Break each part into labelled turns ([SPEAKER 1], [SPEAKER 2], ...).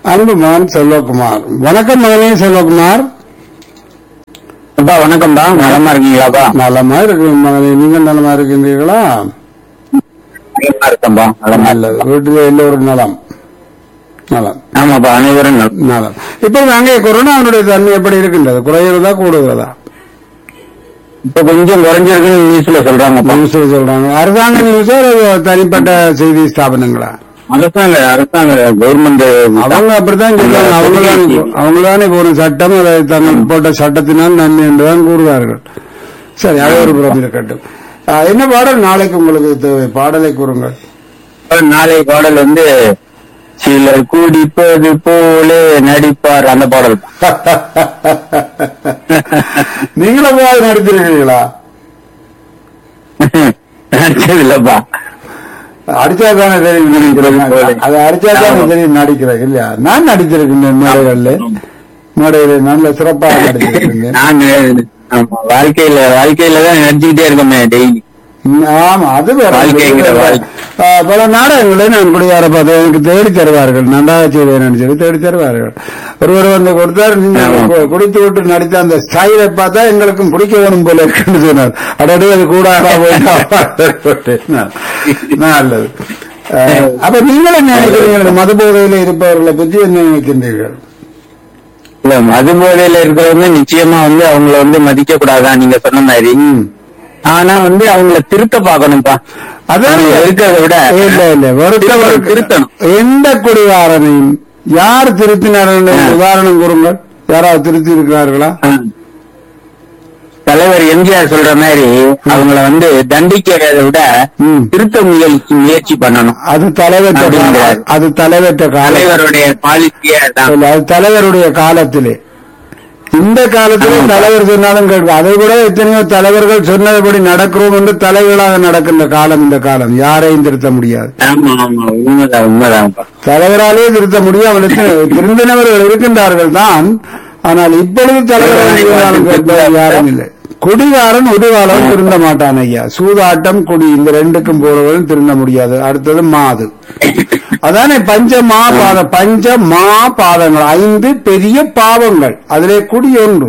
[SPEAKER 1] அன்பு மகன் செல்வகுமார் வணக்கம் மகனே செல்வகுமார்
[SPEAKER 2] அப்பா வணக்கம்ப்பா நலமா இருக்கீங்களாப்பா
[SPEAKER 1] நலமா இருக்கு மகனே நீங்கள் நலமா இருக்கின்றீர்களா
[SPEAKER 2] நலமா இருக்கேன்பா நலமா
[SPEAKER 1] நல்லது வீட்டில் எல்லோரும் நலம் நலம்
[SPEAKER 2] ஆமாப்பா அனைவரும் நலம்
[SPEAKER 1] நலம் இப்ப அங்கே கொரோனாவுடைய தன்மை எப்படி இருக்கின்றது குறைகிறதா கூடுகிறதா
[SPEAKER 2] இப்ப கொஞ்சம் குறைஞ்சிருக்குன்னு நியூஸ்ல சொல்றாங்கப்பா
[SPEAKER 1] நியூஸ்ல சொல்றாங்க அரசாங்க நியூஸோ தனிப்பட்ட செய்தி ஸ்தாபனங்களா
[SPEAKER 2] அரசாங்க அரசாங்க கவர்மெண்ட்
[SPEAKER 1] அவங்க அப்படித்தான் சொல்றாங்க அவங்கதான் அவங்கதானே இப்போ ஒரு சட்டம் அதை தங்கள் போட்ட சட்டத்தினால் நன்மை என்றுதான் கூறுவார்கள் சரி அது ஒரு புறம் இருக்கட்டும் ஆஹ், என்ன பாடல் நாளைக்கு உங்களுக்கு தேவை பாடலை கூறுங்கள்
[SPEAKER 2] நாளை பாடல் வந்து சிலர் குடிப்பது போல நடிப்பார் அந்த பாடல்
[SPEAKER 1] நீங்களும் போய் நடித்திருக்கீங்களா
[SPEAKER 2] நடிச்சது இல்லப்பா
[SPEAKER 1] அடிச்சா தானே தெரியும் நடிக்கிறேன் அதை அடிச்சா தானே தெரியும் நடிக்கிறேன் இல்லையா நான் நடித்திருக்கின்றேன் மேடைகள்ல மேடையில நல்ல சிறப்பாக நடித்திருக்கின்றேன்
[SPEAKER 2] நான் ஆமா, வாழ்க்கையில வாழ்க்கையில தான் நடிச்சுக்கிட்டே இருக்கோமே டெய்லி
[SPEAKER 1] ம், ஆமா அது வேற.
[SPEAKER 2] வாழ்க்கைங்கிற வாழ்க்கை.
[SPEAKER 1] ஆ, பல நாடகங்களை நான் குடியார பார்த்து எனக்கு தேடி தருவார்கள் நன்றாக செய்வேன் சொல்லி தேடி தருவார்கள் ஒருவர் வந்து கொடுத்தார் நீங்க
[SPEAKER 2] ஆமா.
[SPEAKER 1] கு- குடித்து விட்டு நடித்த அந்த ஸ்டைலை பார்த்தா எங்களுக்கும் பிடிக்க வேணும் போல இருக்குன்னு சொன்னார் அடடே அது கூடாதா போயிட்டு நல்லது ஆ, அப்ப நீங்கள் என்ன நினைக்கிறீர்கள் மது போதையில இருப்பவர்களை பற்றி என்ன நினைக்கின்றீர்கள்
[SPEAKER 2] இல்ல மது போதையில இருக்கிறவங்க நிச்சயமா வந்து அவங்கள வந்து மதிக்க கூடாதான் நீங்க சொன்ன மாதிரி
[SPEAKER 1] ம்.
[SPEAKER 2] ஆனா வந்து அவங்கள திருத்த பாக்கணும்ப்பா
[SPEAKER 1] அதான்
[SPEAKER 2] அவங்க இருக்கிறத விட
[SPEAKER 1] இல்ல இல்ல ஒருத்தவர்
[SPEAKER 2] திருத்தணும், திருத்தணும்
[SPEAKER 1] எந்த குடிகாரனையும் யார் திருத்தினார் என்று
[SPEAKER 2] ஆ.
[SPEAKER 1] உதாரணம் கூறுங்கள் யாராவது திருத்தி இருக்கிறார்களா
[SPEAKER 2] ஆ. தலைவர் எம்ஜிஆர் சொல்ற மாதிரி அவங்கள வந்து தண்டிக்கிறத விட
[SPEAKER 1] ம்.
[SPEAKER 2] திருத்த முயற்சி முயற்சி பண்ணணும்
[SPEAKER 1] அது தலைவற்ற காலம்
[SPEAKER 2] அப்படிங்கிறார்.
[SPEAKER 1] அது தலைவற்ற காலம்
[SPEAKER 2] தலைவருடைய பாலிசியே தான்
[SPEAKER 1] இல்ல, அது தலைவருடைய காலத்திலே இந்த காலத்திலே
[SPEAKER 2] ஆமா.
[SPEAKER 1] தலைவர் சொன்னாலும் கேட்கும் அதை விட எத்தனையோ தலைவர்கள் சொன்னதுபடி நடக்கிறோம் என்று தலைவர்களாக நடக்கின்ற காலம் இந்த காலம் யாரையும் திருத்த முடியாது
[SPEAKER 2] ஆமா ஆமா உண்மைதான் உண்மைதான்ப்பா
[SPEAKER 1] தலைவராலே திருத்த முடியும் அவளுக்கு திருந்தினவர்கள் இருக்கின்றார்கள் தான் ஆனால் இப்பொழுது தலைவராக கேட்பவர் யாரும் இல்லை குடிகாரன் ஒரு காலம் திருந்த மாட்டான் ஐயா சூதாட்டம் குடி இந்த ரெண்டுக்கும் போறவரும் திருந்த முடியாது அடுத்தது மாது அதானே பஞ்ச மா பாத பஞ்ச மா பாதங்கள் ஐந்து பெரிய பாவங்கள் அதிலே குடி ஒன்று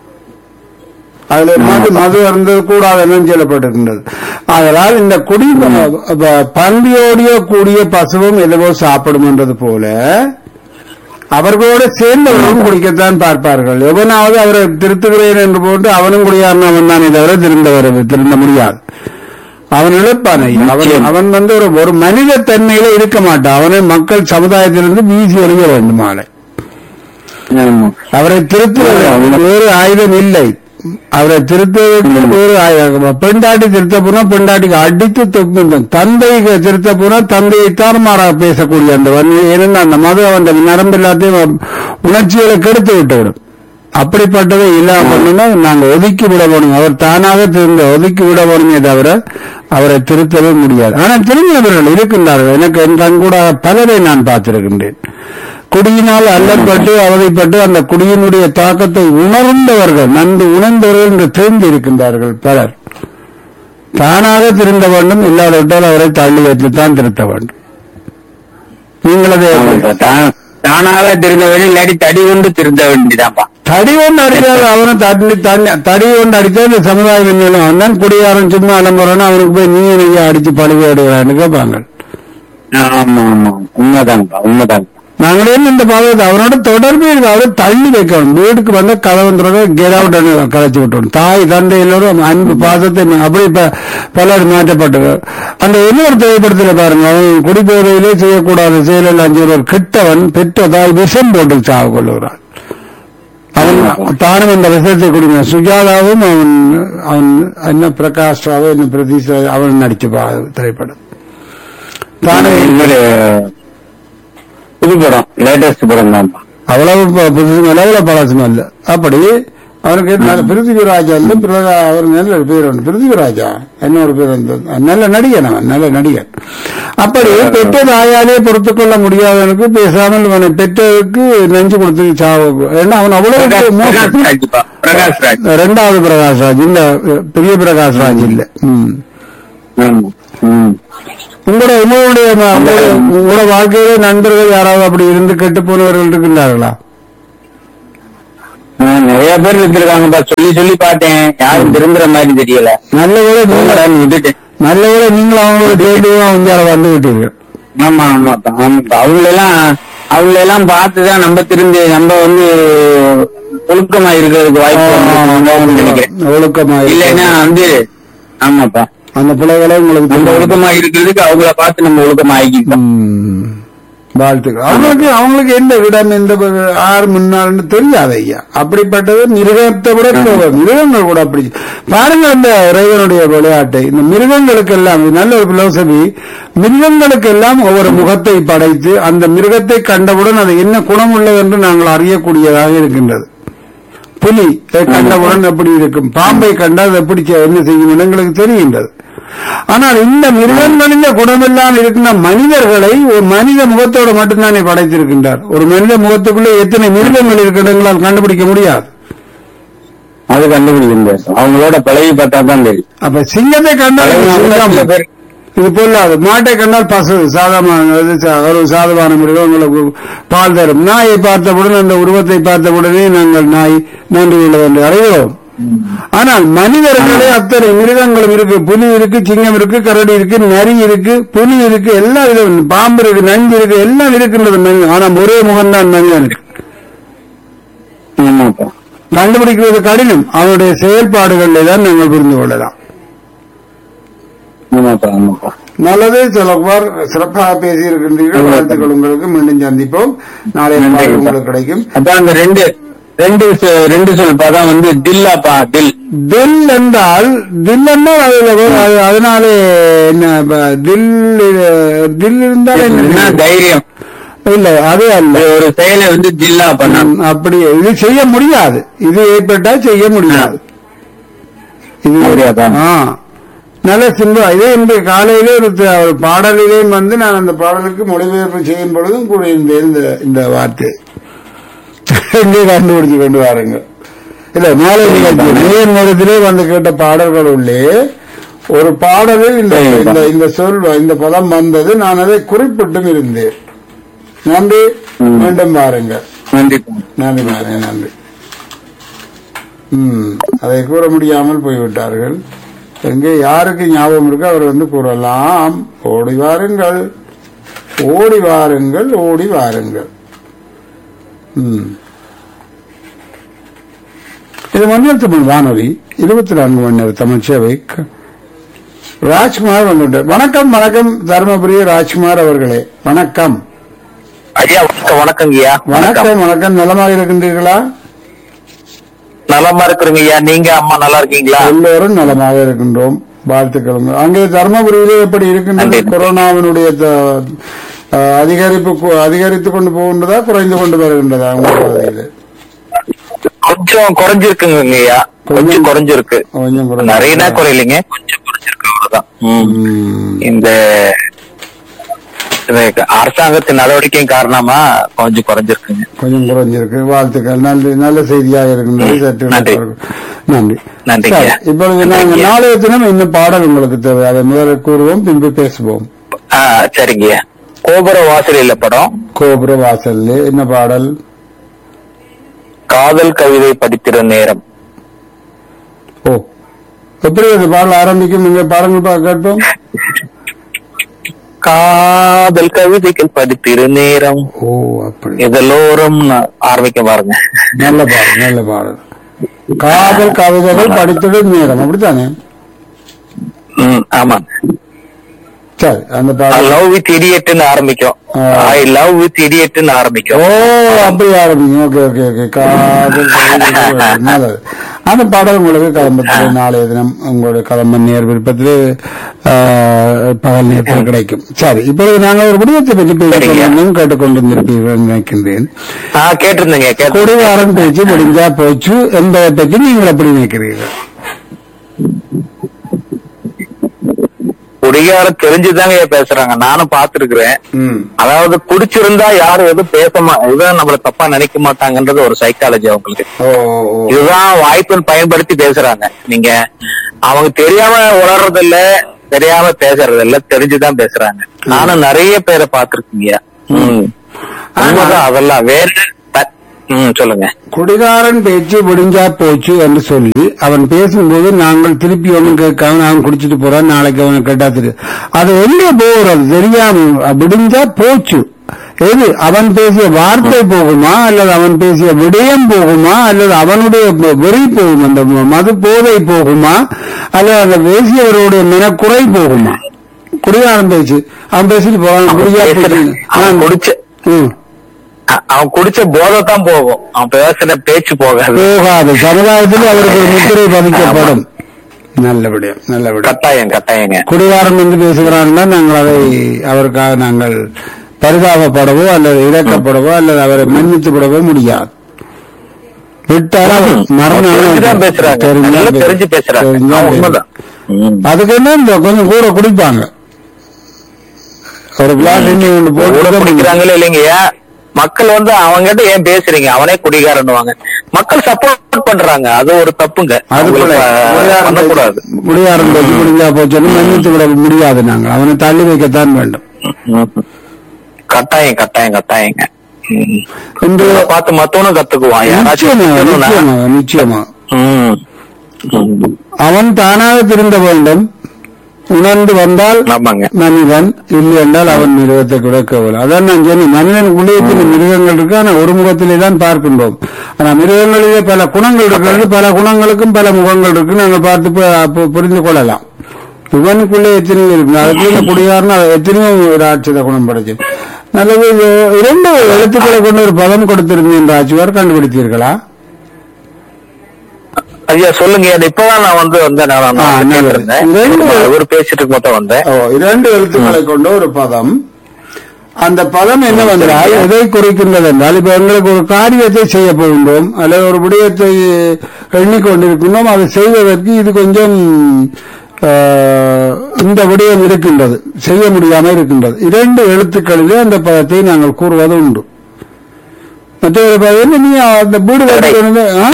[SPEAKER 1] அதுல மது மது அருந்தது கூடாது என்று சொல்லப்பட்டிருக்கின்றது அதனால் இந்த குடி ப- பன்றியோடிய கூடிய பசுவும் எதுவோ சாப்பிடும் என்றது போல அவர்களோடு சேர்ந்தவர்களும் குடிக்கத்தான் பார்ப்பார்கள் எவனாவது அவரை திருத்துகிறேன் என்று போட்டு அவனும் குடியாரன் அவன் தான் தவிர திருந்த வர திருந்த முடியாது அவன் இழப்பான் ஐயா. அவன்
[SPEAKER 2] நிச்சயம்.
[SPEAKER 1] அவன் வந்து ஒரு ஒரு மனித தன்மையில இருக்க மாட்டான் அவனை மக்கள் சமுதாயத்திலிருந்து வீசி எறிய வேண்டும் ஆளை
[SPEAKER 2] ஆமா
[SPEAKER 1] அவரை திருத்துவது வேறு ஆயுதம் இல்லை அவரை திருத்துவதற்கு வேறு ஆயுதம் பெண்டாட்டி திருத்த போனா பெண்டாட்டிக்கு அடித்து தொப்பிந்தோம் தந்தை திருத்த போனா தந்தையை தாறுமாறாக பேசக்கூடிய அந்த வன்மை ஏனென்றால் அந்த மது அவன் நரம்பு எல்லாத்தையும் உணர்ச்சிகளை கெடுத்து விட்டுவிடும் அப்படிப்பட்டதை இல்லாம பண்ணணும்னா நாங்க ஒதுக்கி விட வேணும் அவர் தானாக திருந்த ஒதுக்கி விட வேணுமே தவிர அவரை திருத்தவே முடியாது ஆனா திரும்பியவர்கள் இருக்கின்றார்கள் எனக்கு என் கண் கூட பலரை நான் பார்த்திருக்கின்றேன் குடியினால் அல்லற்பட்டு அவதைப்பட்டு அந்த குடியினுடைய தாக்கத்தை உணர்ந்தவர்கள் நன்கு உணர்ந்தவர்கள் என்று தெரிந்து இருக்கின்றார்கள் பலர் தானாக திருந்த வேண்டும் இல்லாவிட்டால் அவரை தள்ளி வைத்துத்தான் திருத்த வேண்டும் நீங்களது
[SPEAKER 2] ஆமாப்பா. தா- தானாக திருந்த வேண்டிய இல்லாட்டி தடி கொண்டு திருந்த வேண்டியதான்ப்பா
[SPEAKER 1] தடி ஒன்று அடிச்சால் அவனை தண்ணி தண்ணி தடி ஒன்று அடிச்சா இந்த சமுதாயம் இன்னும் அவன் தான் குடியாரன் சும்மா அலம்புறான்னு அவனுக்கு போய் நீ நீங்க அடிச்சு பழுவேடுகிறான்னு கேட்பாங்க
[SPEAKER 2] ஆமா ஆமா உண்மைதான்ப்பா உண்மைதான்
[SPEAKER 1] நாங்களே இந்த பாதத்தை அவனோட தொடர்பு இருக்கு அவரை தள்ளி வைக்கணும் வீட்டுக்கு வந்து கலவந்துறத கெட் அவுட் கலைச்சு விட்டணும் தாய் தந்தை எல்லோரும் அன்பு பாசத்தை அப்படி இப்ப பலர் மாற்றப்பட்டது அந்த இன்னொரு திரைப்படத்தில் பாருங்க அவன் குடிபோதையிலே செய்யக்கூடாத செயலில் அஞ்சு ஒரு கெட்டவன் பெற்றதால் விஷம் போட்டு சாவு கொள்ளுகிறான் அவன் தானும் இந்த விஷயத்தை குடிக்கிறான் சுஜாதாவும் அவன் அவன் என்ன பிரகாஷ் ராவோ என்ன பிரதீஷ் ராவோ, அவன் நடிச்ச பா- திரைப்படம் தானே
[SPEAKER 2] இவரு புது படம் லேட்டஸ்ட் படம் தான்ப்பா
[SPEAKER 1] அவ்வளவு ப- புதுசு அவ்வளவு பழசும் அல்ல அப்படி அவனுக்கு நல்ல பிருத்திவிராஜா வந்து பிரகா- அவர் நல்ல ஒரு பேர் உண்டு பிருத்திவிராஜா என்ன ஒரு பேர் இருந்தது நல்ல நடிகன் அவன் நல்ல நடிகன் அப்படி பெற்ற தாயாலே பொறுத்துக் கொள்ள முடியாதவனுக்கு பேசாமல் அவனை பெற்றதுக்கு நெஞ்சு கொடுத்து சாவு ஏன்னா அவன் அவ்வளவு
[SPEAKER 2] பிரகாஷ்
[SPEAKER 1] மோசம்
[SPEAKER 2] ராஜ்ப்பா பிரகாஷ் ராஜ்
[SPEAKER 1] ரெண்டாவது பிரகாஷ் ராஜ் இல்ல பெரிய பிரகாஷ் ராஜ் இல்ல ம்
[SPEAKER 2] ஆமா. ம்.
[SPEAKER 1] உங்களோட உங்களுடைய ம- உங்களுடைய- உங்களோட வாழ்க்கையில நண்பர்கள் யாராவது அப்படி இருந்து கெட்டு போனவர்கள் இருக்கின்றார்களா
[SPEAKER 2] ஆஹ் நிறைய பேர் இருந்திருக்காங்கப்பா சொல்லி சொல்லி பார்த்தேன் யாரும் திருந்துற மாதிரி தெரியல
[SPEAKER 1] நல்ல வேளை நீங்க
[SPEAKER 2] போங்கடான்னு விட்டுட்டேன்
[SPEAKER 1] நல்ல வேளை நீங்கள் அவங்களோட டேட்டுவா வந்து வந்து விட்டீர்கள்
[SPEAKER 2] ஆமா ஆமாப்பா ஆமாப்பா அவங்களெல்லாம் அவங்களெல்லாம் பார்த்துதான் நம்ம திருந்து நம்ம வந்து ஒழுக்கமா இருக்கிறதுக்கு வாய்ப்பு வந்து நினைக்கிறேன்
[SPEAKER 1] ஒழுக்கமா
[SPEAKER 2] இல்லைன்னா வந்து ஆமாப்பா
[SPEAKER 1] அந்த பிள்ளைகளை உங்களுக்கு
[SPEAKER 2] நம்ம
[SPEAKER 1] தெரியும்.
[SPEAKER 2] ஒழுக்கமா இருக்கிறதுக்கு அவங்கள பார்த்து நம்ம ஒழுக்கமா ஆகிக்கிட்டோம்
[SPEAKER 1] ம். வாழ்த்துக்கள் அவங்களுக்கு அவங்களுக்கு எந்த இடம் எந்த ப- ஆறு முன்னாள்னு தெரியாது ஐயா அப்படிப்பட்டது மிருகத்தை விட கோபம். மிருகங்கள் கூட அப்படி பாருங்க அந்த இறைவனுடைய விளையாட்டை இந்த மிருகங்களுக்கு எல்லாம் இது நல்ல ஒரு பிலோசபி மிருகங்களுக்கு எல்லாம் ஒவ்வொரு முகத்தை படைத்து அந்த மிருகத்தை கண்டவுடன் அது என்ன குணம் உள்ளது என்று நாங்கள் அறியக்கூடியதாக இருக்கின்றது புலி அதை கண்டவுடன் எப்படி இருக்கும் பாம்பை கண்டால் அது எப்படி செ- என்ன செய்யும் என்று எங்களுக்கு தெரிகின்றது ஆனால் இந்த மிருகங்களின் குணமெல்லாம் இருக்கின்ற மனிதர்களை ஒரு மனித முகத்தோடு மட்டும்தானே படைத்திருக்கின்றார் ஒரு மனித முகத்துக்குள்ளே எத்தனை மிருகங்கள் இருக்கின்றங்களால் கண்டுபிடிக்க முடியாது
[SPEAKER 2] அது கண்டுபிடிக்க முடியாது அவங்களோட பழகி பார்த்தா தான் தெரியும்
[SPEAKER 1] அப்ப சிங்கத்தை கண்டால்
[SPEAKER 2] பழகினா கூட
[SPEAKER 1] சிங்கம்.
[SPEAKER 2] சில பேர்
[SPEAKER 1] இது பொல்லாது மாட்டை கண்டால் பசு சாதமான அது சா- ஒரு சாதமான மிருகம் உங்களுக்கு பால் தரும் நாயை பார்த்தவுடன் அந்த உருவத்தை பார்த்தவுடனே நாங்கள் நாய் நன்றி உள்ளது என்று அறிகிறோம் ஆனால் மனிதர்களே அத்தனை மிருகங்களும் இருக்கு புலி இருக்கு சிங்கம் இருக்கு கரடி இருக்கு நரி இருக்கு புலி இருக்கு எல்லாம் இருக்கு பாம்பு இருக்கு நஞ்சு இருக்கு எல்லாம் இருக்கின்றது மனிதன். ஆனா ஒரே முகம்தான் மனிதனுக்கு
[SPEAKER 2] ஆமாப்பா
[SPEAKER 1] கண்டுபிடிக்கிறது கடினம் அவனுடைய செயல்பாடுகளிலே தான் நாங்கள் புரிந்து கொள்ளலாம்
[SPEAKER 2] ஆமாப்பா ஆமாப்பா
[SPEAKER 1] நல்லது சிலவார் சிறப்பாக பேசி இருக்கின்றீர்கள் வாழ்த்துக்கள் உங்களுக்கு மீண்டும் சந்திப்போம் நாளை
[SPEAKER 2] நன்றி.
[SPEAKER 1] உங்களுக்கு கிடைக்கும்
[SPEAKER 2] அப்ப அந்த ரெண்டு ரெண்டு சொ- ரெண்டு சொல்பா தான் வந்து தில்லாப்பா தில்
[SPEAKER 1] தில் என்றால் தில் என்றால் அதுல வரும். அது- அதனாலே என்ன ப- தில் இது- தில் இருந்தால்
[SPEAKER 2] என்ன
[SPEAKER 1] என்ன
[SPEAKER 2] தைரியம்
[SPEAKER 1] இல்ல அது அல்ல
[SPEAKER 2] ஒரு- ஒரு செயலை வந்து தில்லா பண்ண
[SPEAKER 1] ம், அப்படி இது செய்ய முடியாது இது ஏற்பட்டால் செய்ய முடியாது இது
[SPEAKER 2] அப்படியாப்பா?
[SPEAKER 1] ஆ நல்ல சிம்பா இதே இன்று காலையிலே ஒரு த- ஒரு பாடலிலேயும் வந்து நான் அந்த பாடலுக்கு மொழிபெயர்ப்பு செய்யும் பொழுதும் கூறியிருந்தேன் இந்த இந்த வார்த்தை எங்கே கண்டுபிடிச்சு கொண்டு வாருங்க இல்ல மாலை நிகழ்ச்சி நேர் நேரத்திலே வந்து கேட்ட பாடல்கள் உள்ளே ஒரு பாடலில் இந்த
[SPEAKER 2] சரிப்பா.
[SPEAKER 1] இந்த- இந்த சொல் இந்த பதம் வந்தது நான் அதை குறிப்பிட்டும் இருந்தேன் நன்றி
[SPEAKER 2] ம்.
[SPEAKER 1] மீண்டும் பாருங்க
[SPEAKER 2] நன்றிப்பா
[SPEAKER 1] நன்றி பாருங்க நன்றி ம் அதை கூற முடியாமல் போய்விட்டார்கள் எங்கே யாருக்கு ஞாபகம் இருக்கு அவர் வந்து கூறலாம் ஓடி வாருங்கள் ஓடி வாருங்கள் ஓடி வாருங்கள் ம் இது மன்னர் தமிழ் வானொலி இருபத்தி நான்கு மணி நேர தமிழ் சேவை க- ராஜ்குமார் வந்துட்டார் வணக்கம் வணக்கம் தருமபுரி ராஜ்குமார் அவர்களே வணக்கம்
[SPEAKER 3] ஐயா வணக்கம் வணக்கங்க ஐயா
[SPEAKER 1] வணக்கம் வணக்கம் நலமாக இருக்கின்றீர்களா
[SPEAKER 3] நலமா இருக்கிறீங்க ஐயா நீங்க அம்மா நல்லா இருக்கீங்களா
[SPEAKER 1] எல்லோரும் நலமாக இருக்கின்றோம் வாழ்த்துக்கள் அங்கே தர்மபுரியிலே எப்படி இருக்கின்றது
[SPEAKER 3] நன்றி.
[SPEAKER 1] கொரோனாவினுடைய த- அஹ், அதிகரிப்பு கு- அதிகரித்துக் கொண்டு போகின்றதா குறைந்து கொண்டு வருகின்றதா உங்கள் பகுதியில்
[SPEAKER 3] கொஞ்சம் குறைஞ்சிருக்குங்க ஐயா கொஞ்சம் குறைஞ்சிருக்கு
[SPEAKER 1] கொஞ்சம் குறைந்து-
[SPEAKER 3] நிறையனா குறையலைங்க கொஞ்சம் குறைஞ்சிருக்கு அவ்வளவுதான் ம்.
[SPEAKER 1] ம்.
[SPEAKER 3] இந்த இந்த அரசாங்கத்தின் நடவடிக்கையின் காரணமா கொஞ்சம் குறைஞ்சிருக்குங்க
[SPEAKER 1] கொஞ்சம் குறைஞ்சிருக்கு வாழ்த்துக்கள் நல்ல நல்ல செய்தியாக இருக்கின்றது சற்று
[SPEAKER 3] நன்றி.
[SPEAKER 1] நன்றி
[SPEAKER 3] நன்றிங்க.
[SPEAKER 1] சரி, இப்பொழுது நாங்கள் நாளைய தினம் இன்னும் பாடல் உங்களுக்கு தேவை அதை முதலில் கூறுவோம் பின்பு பேசுவோம்
[SPEAKER 3] ஆ, சரிங்க ஐயா கோபுர வாசலில் படம்
[SPEAKER 1] கோபுர வாசல்ல என்ன பாடல்
[SPEAKER 3] காதல் கவிதை படித்திற நேரம்
[SPEAKER 1] ஓ எப்படி அந்த பாடல் ஆரம்பிக்கும் நீங்க பாருங்கள் பா- கேட்போம்
[SPEAKER 3] காதல் கவிதைகள் படித்திற நேரம்
[SPEAKER 1] ஓ அப்படி
[SPEAKER 3] இதெல்லோரும் ஆரம்பிக்க பாருங்க
[SPEAKER 1] நல்ல பாடல் நல்ல பாடல் காதல் கவிதைகள் படித்தது நேரம் அப்படித்தானே
[SPEAKER 3] ம், ஆமாங்க
[SPEAKER 1] சரி அந்த பாடல்
[SPEAKER 3] லவ் வித் இடியட்னு ஆரம்பிக்கும்
[SPEAKER 1] ஆ.
[SPEAKER 3] ஐ லவ் வித் இடியட்னு
[SPEAKER 1] ஓ
[SPEAKER 3] ஆரம்பிக்கும்
[SPEAKER 1] அப்படி ஆரம்பிங்க ஓகே ஓகே ஓகே காதல் கவிதைகள் நல்லது அந்த பாடல் உங்களுக்கு கதம்பத்தில் நாளைய தினம் உங்களுடைய கதம்பன் நேர் விருப்பத்தில் பகல் நேரத்தில் கிடைக்கும் சரி இப்பொழுது நாங்கள் ஒரு விடயத்தை பற்றி பேசிக்
[SPEAKER 3] சரிங்க.
[SPEAKER 1] கொண்டிருந்தோம் கேட்டுக்கொண்டிருந்திருப்பீர்கள் நினைக்கின்றேன்
[SPEAKER 3] ஆ கேட்டிருந்தீங்க கேட்டு
[SPEAKER 1] குடிகாரன் பேச்சு முடிஞ்சா போச்சு என்பதை பற்றி நீங்கள் எப்படி நினைக்கிறீர்கள்
[SPEAKER 3] குடிகாரம் தெரிஞ்சுதாங்க ஐயா பேசுறாங்க நானும் பாத்துருக்கிறேன்
[SPEAKER 1] ம்
[SPEAKER 3] அதாவது குடிச்சிருந்தா யாரும் எதுவும் பேச மா இதுதான் நம்மள தப்பா நினைக்க மாட்டாங்கன்றது ஒரு சைக்காலஜி அவங்களுக்கு
[SPEAKER 1] ஓ ஓ
[SPEAKER 3] இதுதான் வாய்ப்புன்னு பயன்படுத்தி பேசுறாங்க நீங்க அவங்க தெரியாம உணர்றது இல்ல தெரியாம பேசுறது இல்ல தெரிஞ்சுதான் பேசுறாங்க நானும் நிறைய பேரை பாத்திருக்கீங்க ம் உண்மைதான் அதெல்லாம் வேற த- ம் சொல்லுங்க
[SPEAKER 1] குடிகாரன் பேச்சு முடிஞ்சா போச்சு என்று சொல்லி அவன் பேசும்போது நாங்கள் திருப்பி ஒன்றும் கேட்காம அவன் குடிச்சிட்டு போறான் நாளைக்கு அவனை கேட்டா தெரியும் அது எங்க போகிறது தெரியாம முடிஞ்சா போச்சு எது அவன் பேசிய வார்த்தை போகுமா அல்லது அவன் பேசிய விடயம் போகுமா அல்லது அவனுடைய வெ- வெறி போகுமா அந்த மது போதை போகுமா அல்லது அந்த பேசியவருடைய மனக்குறை போகுமா குடிகாரன் பேச்சு அவன் பேசிட்டு போவான் முடிஞ்சா போச்சு
[SPEAKER 3] அவன்
[SPEAKER 1] ஆ,
[SPEAKER 3] குடிச்ச
[SPEAKER 1] ம்.
[SPEAKER 3] அ- அவன் குடிச்ச போதை தான் போகும் அவன் பேசுற பேச்சு போகாது
[SPEAKER 1] போகாது சமுதாயத்தில் அவருக்கு ஒரு முத்திரை பதிக்கப்படும் நல்லபடியா நல்லபடியா
[SPEAKER 3] கட்டாயம் கட்டாயங்க
[SPEAKER 1] குடிகாரன் என்று பேசுகிறான்னா நாங்கள் அதை அவருக்காக நாங்கள் பரிதாபப்படவோ அல்லது இறக்கப்படவோ அல்லது அவரை மன்னித்து விடவோ முடியாது விட்டால் அவர் மரணம்
[SPEAKER 3] தெரிஞ்சுதான் பேசுறாங்க
[SPEAKER 1] தெரிஞ்சா
[SPEAKER 3] நல்லா
[SPEAKER 1] பேசு-
[SPEAKER 3] தெரிஞ்சு பேசுறாங்க
[SPEAKER 1] தெரிஞ்சா
[SPEAKER 3] ஆ,
[SPEAKER 1] பேசு.
[SPEAKER 3] உண்மைதான் ம்.
[SPEAKER 1] அதுக்கு என்ன இந்த கொஞ்சம் கூட குடிப்பாங்க ஒரு கிளாஸ் எண்ணி கொண்டு
[SPEAKER 3] கூட
[SPEAKER 1] போட்டு
[SPEAKER 3] குடிக்கிறாங்களே இல்லைங்கய்யா மக்கள் வந்து அவங்ககிட்ட ஏன் பேசுறீங்க அவனே குடிகாரன்னுவாங்க மக்கள் சப்போர்ட் பண்றாங்க அது ஒரு தப்புங்க
[SPEAKER 1] அது போல
[SPEAKER 3] அவங்களுக்கு பண்ணக்கூடாது
[SPEAKER 1] முடியாரம் பேசி முடிஞ்சா போச்சுன்னு மன்னித்து விட முடியாது நாங்கள் அவனை தள்ளி வைக்கத்தான் வேண்டும்
[SPEAKER 3] ம். கட்டாயம் கட்டாயம் கட்டாயங்க ம்.
[SPEAKER 1] என்று
[SPEAKER 3] இதை பார்த்து மத்தவனும் கத்துக்குவான் யாராச்சும்
[SPEAKER 1] நிச்சயமாக
[SPEAKER 3] சொல்லணும்னா,
[SPEAKER 1] நிச்சயமாக நிச்சயமாக
[SPEAKER 3] ம். ம்.
[SPEAKER 1] அவன் தானாக திருந்த வேண்டும் உணர்ந்து வந்தால்
[SPEAKER 3] ஆமாங்க
[SPEAKER 1] மனிதன் இல்லை என்றால் அவன் மிருகத்தை கூட கேவலம் அதான் நான் சொன்னேன் மனிதன் உள்ளே மிருகங்கள் இருக்கு ஆனால் ஒரு முகத்திலே தான் பார்க்கின்றோம் ஆனா மிருகங்களிலே பல குணங்கள் இருக்கிறது பல குணங்களுக்கும் பல முகங்கள் இருக்கு நாங்கள் பார்த்து பு- பு- புரிந்து கொள்ளலாம் இவனுக்குள்ளே எத்தனையோ இருக்கு அதுக்குள்ள குடியாருன்னு அது எத்தனையோ ஒரு ஆட்சித குணம் படைச்சு நல்லது இது இரண்டு எழுத்துக்களை கொண்டு ஒரு பதம் கொடுத்திருந்தேன் என்ற ஆட்சியார் கண்டுபிடித்தீர்களா
[SPEAKER 3] ஐயா சொல்லுங்க அது இப்பதான் நான் வந்து வந்தேன் நான்
[SPEAKER 1] ஆ,
[SPEAKER 3] நான்
[SPEAKER 1] நல்லது.
[SPEAKER 3] கேட்டிருந்தேன்.
[SPEAKER 1] ரெண்டு-
[SPEAKER 3] இவரு பேசிட்டு இருக்கும் போது வந்தேன்
[SPEAKER 1] ஓ இரண்டு எழுத்துக்களை கொண்ட ஒரு பதம் அந்த பதம் என்னவென்றால் எதை குறிக்கின்றது என்றால் இப்ப எங்களுக்கு ஒரு காரியத்தை செய்ய போகின்றோம் அல்லது ஒரு விடயத்தை எண்ணிக்கொண்டிருக்கின்றோம் அதை செய்வதற்கு இது கொஞ்சம் ஆஹ், இந்த விடயம் இருக்கின்றது செய்ய முடியாமல் இருக்கின்றது இரண்டு எழுத்துக்களிலே அந்த பதத்தை நாங்கள் கூறுவது உண்டு மற்றொரு பதம் நீ அந்த வீடு கட்டுறது ஆ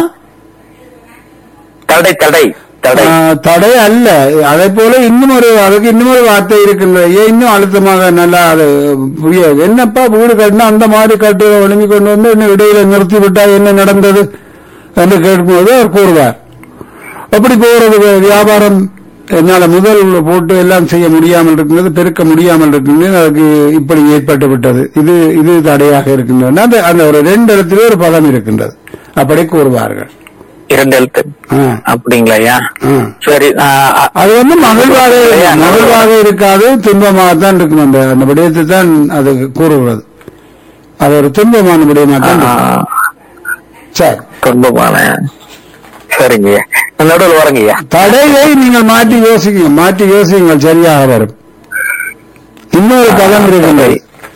[SPEAKER 3] தடை தடை தடை
[SPEAKER 1] ஆ, தடை அல்ல அதே போல இன்னும் ஒரு அதுக்கு இன்னும் ஒரு வார்த்தை இருக்கின்றது ஏன் இன்னும் அழுத்தமாக நல்லா அது புரியாது என்னப்பா வீடு கட்டினா அந்த மாதிரி கட்டு ஒழுங்கி கொண்டு வந்து இன்னும் இடையில நிறுத்தி விட்டா என்ன நடந்தது என்று கேட்கும்போது அவர் கூறுவார் அப்படி போறது வியாபாரம் என்னால முதல் போட்டு எல்லாம் செய்ய முடியாமல் இருக்கின்றது பெருக்க முடியாமல் இருக்கின்றது அதுக்கு இப்படி ஏற்பட்டு விட்டது இது இது தடையாக இருக்கின்றது அந்த அந்த ஒரு ரெண்டு இடத்திலே ஒரு பதம் இருக்கின்றது அப்படி கூறுவார்கள்
[SPEAKER 3] இரண்டு எழுத்து
[SPEAKER 1] ஆ,
[SPEAKER 3] அப்படிங்களா ஐயா
[SPEAKER 1] ஆ.
[SPEAKER 3] சரி ஆ, ஆ,
[SPEAKER 1] அது வந்து மகிழ்வாக மகிழ்வாக இருக்காது துன்பமாகத்தான் இருக்கும் அந்த அந்த விடயத்தை தான் அது கூறுகிறது அது ஒரு துன்பமான விடயமாக தான்
[SPEAKER 3] ஆ,
[SPEAKER 1] இருக்கும். சரி
[SPEAKER 3] துன்பமான சரிங்க ஐயா நடுவில் வரங்க ஐயா
[SPEAKER 1] தடையை நீங்கள் மாற்றி யோசிங்க மாற்றி யோசிங்கள் சரியாக வரும் இன்னொரு பதம் இருக்கின்றது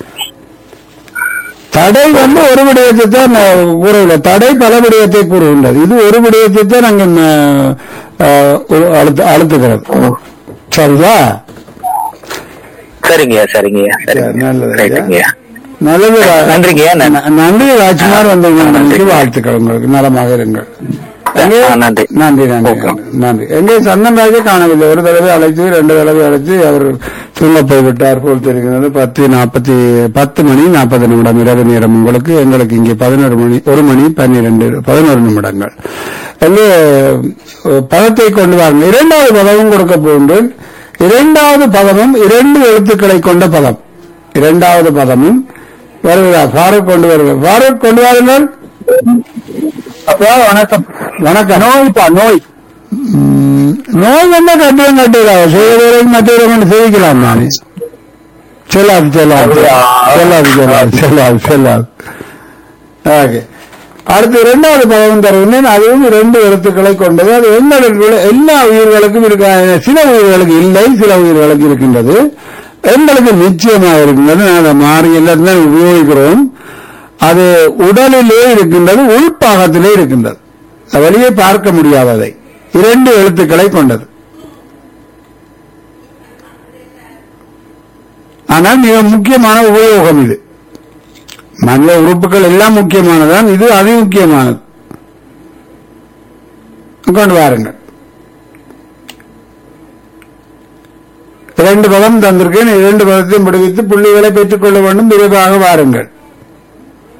[SPEAKER 1] தடை வந்து ஒரு விடயத்தை தான் நான் கூறவில்லை தடை பல விடயத்தை கூறுகின்றது இது ஒரு விடயத்தை தான் நாங்கள் அழுத்து அழுத்துகிறது சரிதா
[SPEAKER 3] சரிங்க ஐயா சரிங்க ஐயா
[SPEAKER 1] சரி,
[SPEAKER 3] சரிங்க
[SPEAKER 1] நல்லது ஐயா.
[SPEAKER 3] ரைட்டுங்க ஐயா
[SPEAKER 1] நல்லது ரா-
[SPEAKER 3] நன்றிங்க ஐயா நன்றி.
[SPEAKER 1] ந- நன்றி ராஜ்குமார் வந்தீங்க வாழ்த்துக்கள் உங்களுக்கு நலமாக இருங்கள் எங்கே-
[SPEAKER 3] ஆ, நன்றி.
[SPEAKER 1] நன்றி நன்றி
[SPEAKER 3] ஓகே.
[SPEAKER 1] நன்றி எங்கே சந்தன் ராஜே காணவில்லை ஒரு தடவை அழைத்து ரெண்டு தடவை அழைத்து அவர் தூங்க போய்விட்டார் போல் தெரிகிறது பத்து நாற்பத்தி பத்து மணி நாற்பது நிமிடம் இரவு நேரம் உங்களுக்கு எங்களுக்கு இங்கே பதினோரு மணி ஒரு மணி பன்னிரண்டு பதினோரு நிமிடங்கள் எங்கே அஹ், பதத்தை கொண்டு வாருங்கள் இரண்டாவது பதமும் கொடுக்க போகின்றேன் இரண்டாவது பதமும் இரண்டு எழுத்துக்களை கொண்ட பதம் இரண்டாவது பதமும் வருகிறார் ஃபாரூக் கொண்டு வருகிறார் ஃபாரூக் கொண்டு வாருங்கள்
[SPEAKER 2] வணக்கம்
[SPEAKER 1] வணக்கம் நோய்ப்பா நோய் நோய் என்ன கட்டியம் கட்டிடலாம் செய்வதற்கு மற்றவர்கள் செய்விக்கலாம் நானே செல்லாது செல்லாது செல்லாது செல்லாது செல்லாது செல்லாது ஓகே அடுத்து இரண்டாவது பதம் தருகிறேன் அதுவும் இரண்டு எழுத்துக்களை கொண்டது அது எங்களுக்கு எல்லா உயிர்களுக்கும் இருக்க சில உயிர்களுக்கு இல்லை சில உயிர்களுக்கு இருக்கின்றது எங்களுக்கு நிச்சயமாக இருக்கின்றது நான் அதை மாறி எல்லாரும் தான் உபயோகிக்கிறோம் அது உடலிலே இருக்கின்றது உள்பாகத்திலே இருக்கின்றது அது வெளியே பார்க்க முடியாததை இரண்டு எழுத்துக்களை கொண்டது ஆனால் மிக முக்கியமான உபயோகம் இது மனித உறுப்புகள் எல்லாம் முக்கியமானதுதான் இது அதி முக்கியமானது கொண்டு வாருங்கள் இரண்டு பதம் தந்திருக்கேன் இரண்டு பதத்தையும் விடுவித்து புள்ளிகளை பெற்றுக்கொள்ள வேண்டும் விரைவாக வாருங்கள்